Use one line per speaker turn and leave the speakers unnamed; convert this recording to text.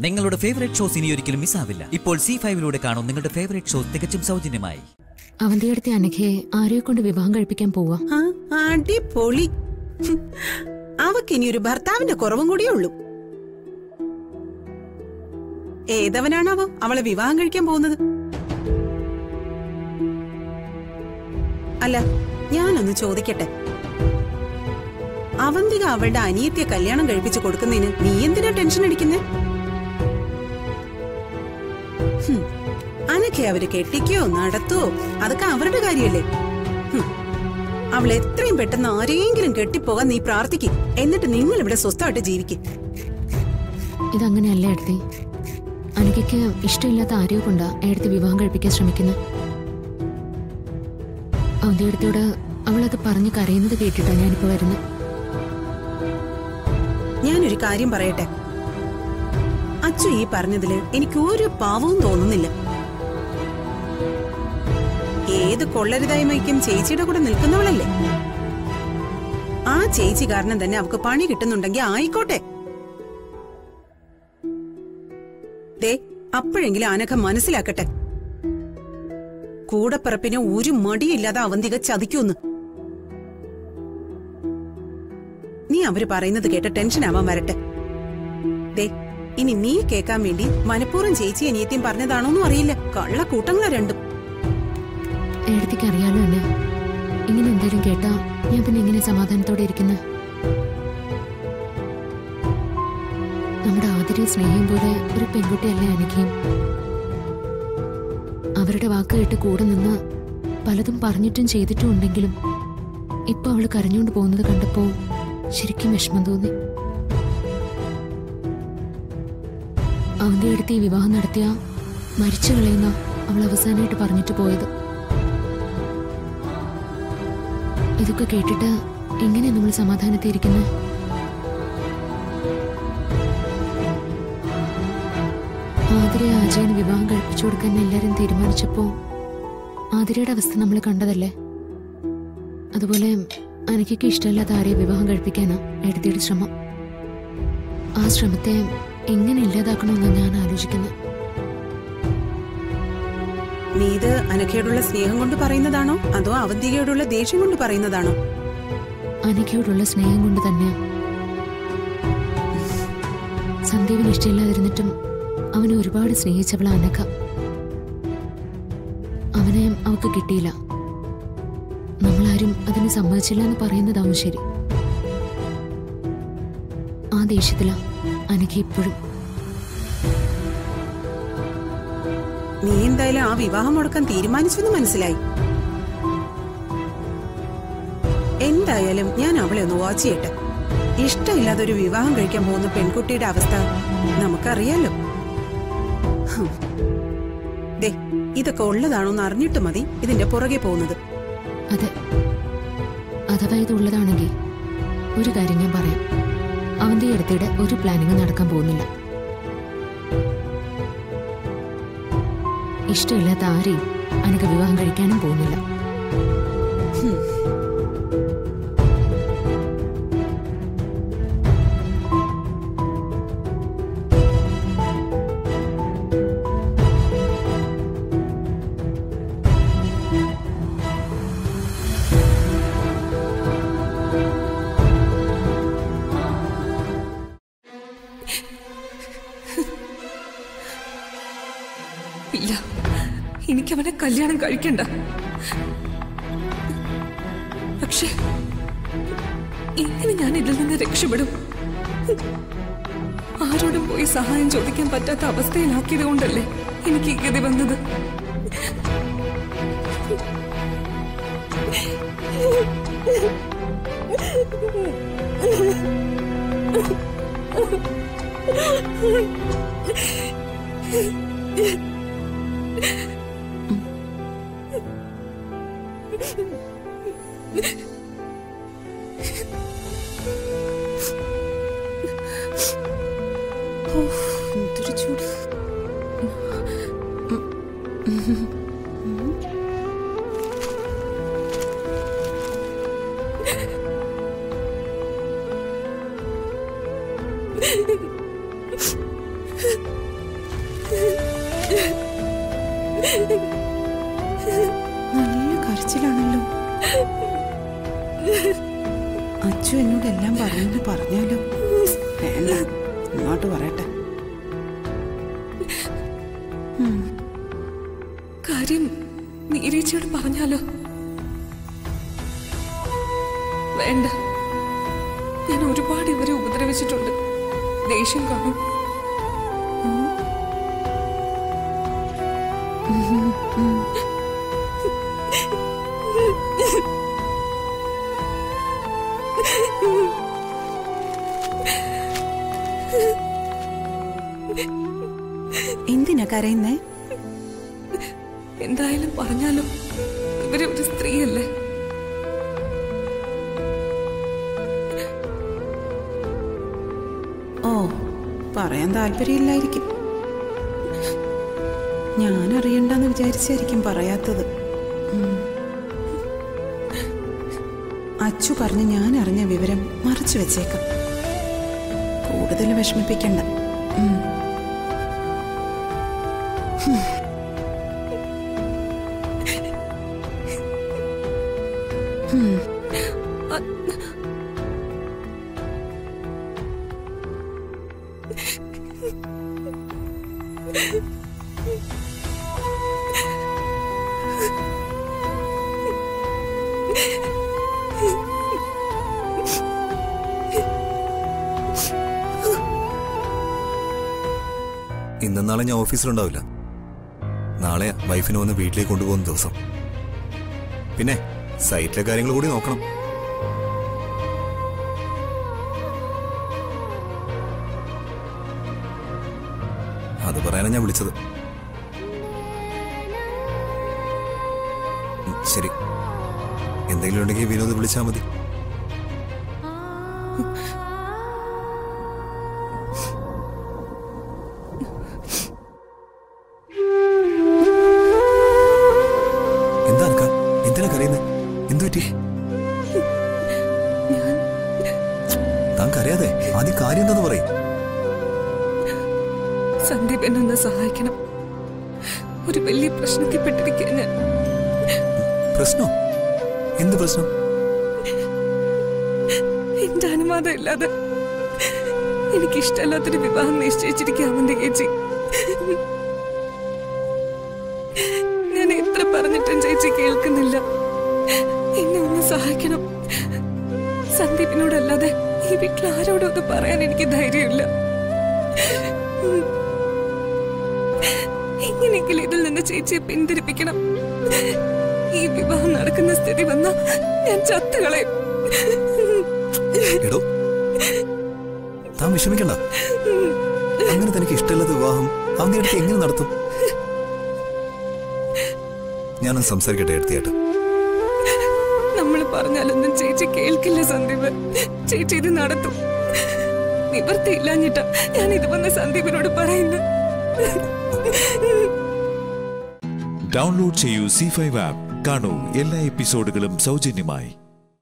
നിങ്ങളുടെ favourite shows ഇനി ഒരിക്കലും മിസ്സാവില്ല ഇപ്പോൾ സി ഫൈവിലൂടെ കാണും നിങ്ങളുടെ ഫേവറേറ്റ് ഷോ തികച്ചും സൗജന്യമായി
അവന്തിയടുത്തെ അനഘയെ ആരെയെ കൊണ്ട് വിവാഹം കഴിപ്പിക്കാൻ പോവാ
ആ, അടിപൊളി ഹും. അവക്കിനി ഒരു ഭർത്താവിന്റെ കുറവും കൂടിയേ ഉള്ളൂ ഏതവനാണാവോ അവളെ വിവാഹം കഴിക്കാൻ പോകുന്നത് അല്ല ഞാനൊന്ന് ചോദിക്കട്ടെ അവന്തിക അവളുടെ അനിയത്തെ കല്യാണം കഴിപ്പിച്ചു കൊടുക്കുന്നതിന് നീ എന്തിനാ ടെൻഷൻ അടിക്കുന്നേ ഹും. അനക്കെ അവര് കെട്ടിക്കോ നടത്തുവോ അതൊക്കെ അവരുടെ കാര്യല്ലേ ഹും. അവൾ എത്രയും പെട്ടെന്ന് ആരെയെങ്കിലും കെട്ടിപ്പോകാൻ നീ പ്രാർത്ഥിക്കും എന്നിട്ട് നിങ്ങൾ ഇവിടെ സ്വസ്ഥമായിട്ട് ജീവിക്കും
ഇതങ്ങനെയല്ല എടുത്തി അനഘയ്ക്ക് ഇഷ്ടമില്ലാത്ത ആരെയോ കൊണ്ടാ എടുത്ത് വിവാഹം കഴിപ്പിക്കാൻ ശ്രമിക്കുന്നത് അവന്തിയടുത്തോട് അവളത് പറഞ്ഞു കരയുന്നത് കേട്ടിട്ടാ ഞാനിപ്പോ വരുന്നത്
ഞാനൊരു കാര്യം പറയട്ടെ അച്ചു ഈ പറഞ്ഞതില് എനിക്ക് ഒരു പാവവും തോന്നുന്നില്ല ഏത് കൊള്ളരുതായ്മയ്ക്കും ചേച്ചിയുടെ കൂടെ നിൽക്കുന്നവളല്ലേ ആ ചേച്ചി കാരണം തന്നെ അവക്ക് പണി കിട്ടുന്നുണ്ടെങ്കിൽ ആയിക്കോട്ടെ ദേ അപ്പോഴെങ്കിലും അനഘ മനസ്സിലാക്കട്ടെ കൂടപ്പിറപ്പിന് ഒരു മടിയില്ലാതെ അവന്തിക ചതിക്കൂന്ന് നീ അവര് പറയുന്നത് കേട്ട് ടെൻഷൻ ആവാൻ വരട്ടെ ദേ ഇനി നീ കേൾക്കാൻ വേണ്ടി മനഃപൂർവ്വം ചേച്ചി അനിയത്തിയും പറഞ്ഞതാണോന്നും അറിയില്ല കള്ളക്കൂട്ടങ്ങളാ രണ്ടും
എടുത്തിക്ക് അറിയാലോ എന്നെ ഇങ്ങനെ എന്തെങ്കിലും കേട്ടാ ഞാൻ പിന്നെ എങ്ങനെ സമാധാനത്തോടെ ഇരിക്കുന്ന നമ്മുടെ ആതിരെ സ്നേഹം പോലെ ഒരു പെൺകുട്ടിയല്ലേ അനഘയും അവരുടെ വാക്ക് കേട്ട് കൂടെ നിന്ന് പലതും പറഞ്ഞിട്ടും ചെയ്തിട്ടും ഉണ്ടെങ്കിലും ഇപ്പൊ അവള് കരഞ്ഞുകൊണ്ട് പോകുന്നത് കണ്ടപ്പോ ശരിക്കും വിഷമം തോന്നി അവന്റെ അടുത്ത് ഈ വിവാഹം നടത്തിയ മരിച്ചു കളയുന്ന അവൾ അവസാനമായിട്ട് പറഞ്ഞിട്ട് പോയത് ഇതൊക്കെ കേട്ടിട്ട് എങ്ങനെ നമ്മൾ സമാധാനത്തിൽ ഇരിക്കുന്നത് ആതിരെ ആജയന് വിവാഹം കഴിപ്പിച്ചു കൊടുക്കാൻ എല്ലാരും തീരുമാനിച്ചപ്പോ ആതിരയുടെ അവസ്ഥ നമ്മൾ കണ്ടതല്ലേ അതുപോലെ അനക്കൊക്കെ ഇഷ്ടമല്ലാത്ത ആരെയും വിവാഹം കഴിപ്പിക്കാനാ എടുത്തിയുടെ ശ്രമം ആ ശ്രമത്തെ എങ്ങനെ ഇല്ലാതാക്കണമെന്നാണ് ഞാൻ ആലോചിക്കുന്നത്
നീ ഇത് അനഘയോടുള്ള സ്നേഹം കൊണ്ട് പറയുന്നതാണോ അതോ അവന്തികയോടുള്ള ദേഷ്യം കൊണ്ട് പറയുന്നതാണോ
അനഘയോടുള്ള സ്നേഹം കൊണ്ട് തന്നെയാ സന്ദീപിന് ഇഷ്ടമില്ലാതിരുന്നിട്ടും അവനെ ഒരുപാട് സ്നേഹിച്ചവള അനഘ അവനെ അവക്ക് കിട്ടിയില്ല നമ്മളാരും അതിന് സമ്മതിച്ചില്ല എന്ന് പറയുന്നതാവും ശരി ആ ദേഷ്യത്തിലാ അനഘ ഇപ്പോഴും
നീ എന്തായാലും ആ വിവാഹം മുടക്കാൻ തീരുമാനിച്ചെന്ന് മനസ്സിലായി എന്തായാലും ഞാൻ അവളെ ഒന്ന് വാച്ച് ചെയ്യട്ടെ ഇഷ്ടമില്ലാതെ ഒരു വിവാഹം കഴിക്കാൻ പോകുന്ന പെൺകുട്ടിയുടെ അവസ്ഥ നമുക്കറിയാലോ ഹും. ദേ ഇതൊക്കെ ഉള്ളതാണോന്ന് അറിഞ്ഞിട്ട് മതി ഇതിന്റെ പുറകെ പോകുന്നത്
അതെ അഥവാ ഇത് ഉള്ളതാണെങ്കിൽ ഒരു കാര്യം ഞാൻ പറയാം അവന്റെ അടുത്തിടെ ഒരു പ്ലാനിങ് നടക്കാൻ പോകുന്നില്ല ഇഷ്ടമില്ലാത്ത ആരെയും അനക്ക് വിവാഹം കഴിക്കാനും പോകുന്നില്ല
ഇല്ല എനിക്കവനെ കല്യാണം കഴിക്കണ്ട പക്ഷെ എങ്ങനെ ഞാൻ ഇതിൽ നിന്ന് രക്ഷപ്പെടും ആരോടും പോയി സഹായം ചോദിക്കാൻ പറ്റാത്ത അവസ്ഥയിലാക്കിയത് കൊണ്ടല്ലേ എനിക്ക് ഈ ഗതി വന്നത്
എന്തൊരു ചൂട്
ആ
നല്ല കരച്ചിലാണല്ലോ അച്ചു എന്നോട് എല്ലാം പറയുന്നു പറഞ്ഞാലോ വേണ്ട ഇങ്ങോട്ട് പറയട്ടെ
കാര്യം നീരീച്ചയോട് പറഞ്ഞാലോ വേണ്ട ഞാൻ ഒരുപാട് ഇവരെ ഉപദ്രവിച്ചിട്ടുണ്ട് ദേഷ്യം കാണും
എന്തിനാ കരയുന്നേ
എന്തായാലും പറഞ്ഞാലോ ഇവര് ഒരു സ്ത്രീയല്ലേ
ഓ പറയാൻ താല്പര്യമില്ലായിരിക്കും ഞാൻ അറിയണ്ടെന്ന് വിചാരിച്ചായിരിക്കും പറയാത്തത് ഉം. അച്ചു പറഞ്ഞ് ഞാൻ അറിഞ്ഞ വിവരം മറച്ചു വെച്ചേക്കാം കൂടുതൽ വിഷമിപ്പിക്കണ്ട ഉം.
ഇന്നും നാളെ ഞാൻ ഓഫീസിലുണ്ടാവില്ല നാളെ വൈഫിനെ വന്ന് വീട്ടിലേക്ക് കൊണ്ടുപോകുന്ന ദിവസം പിന്നെ സൈറ്റിലെ കാര്യങ്ങൾ കൂടി നോക്കണം അത് പറയാനാണ് ഞാൻ വിളിച്ചത് ഉം, ശരി എന്തെങ്കിലും ഉണ്ടെങ്കിൽ വിനോദ് വിളിച്ചാൽ മതി എന്താ അനക്ക എന്തിനാ കരയുന്നത് എന്തു പറ്റി താൻ കരയാതെ ആദ്യം കാര്യം എന്താന്ന് പറയും
സന്ദീപ് എന്നെ ഒന്ന് സഹായിക്കണം ഒരു വലിയ പ്രശ്നത്തിൽ പെട്ടിരിക്കുക ഞാൻ
പ്രശ്നോ എന്ത് പ്രശ്നം
എന്റെ അനുവാദം ഇല്ലാതെ എനിക്ക് ഇഷ്ടമല്ലാത്തൊരു വിവാഹം നിശ്ചയിച്ചിരിക്കുക അവന്റെ ചേച്ചി ഞാൻ എത്ര പറഞ്ഞിട്ടും ചേച്ചി കേൾക്കുന്നില്ല എന്നെ ഒന്ന് സഹായിക്കണം സന്ദീപിനോടല്ലാതെ ഈ വീട്ടിൽ ആരോടും അത് പറയാൻ എനിക്ക് ധൈര്യമില്ല എങ്ങനെയെങ്കിലും ഇതിൽ നിന്ന് ചേച്ചിയെ പിന്തിരിപ്പിക്കണം ഈ വിവാഹം നടക്കുന്ന സ്ഥിതി വന്ന ഞാൻ ചത്തുകളയും
എടോ താൻ വിഷമിക്കണ്ട അങ്ങനെ തനിക്ക് ഇഷ്ടമില്ലാത്ത വിവാഹം അവന്റെ അടുത്ത് എങ്ങനെ നടത്തും ഞാനൊന്ന് സംസാരിക്കട്ടെ എടുത്തിയായിട്ട്
നമ്മൾ പറഞ്ഞാലൊന്നും ചേച്ചി കേൾക്കില്ല സന്ദീപ് ചേച്ചി ഇത് നടത്തും നിവർത്തിയില്ലാഞ്ഞിട്ടാ ഞാൻ ഇത് വന്ന് സന്ദീപിനോട് പറയുന്നു
ഡൗൺലോഡ് ചെയ്യൂ സി ഫൈവ് ആപ്പ് കാണൂ എല്ലാ എപ്പിസോഡുകളും സൗജന്യമായി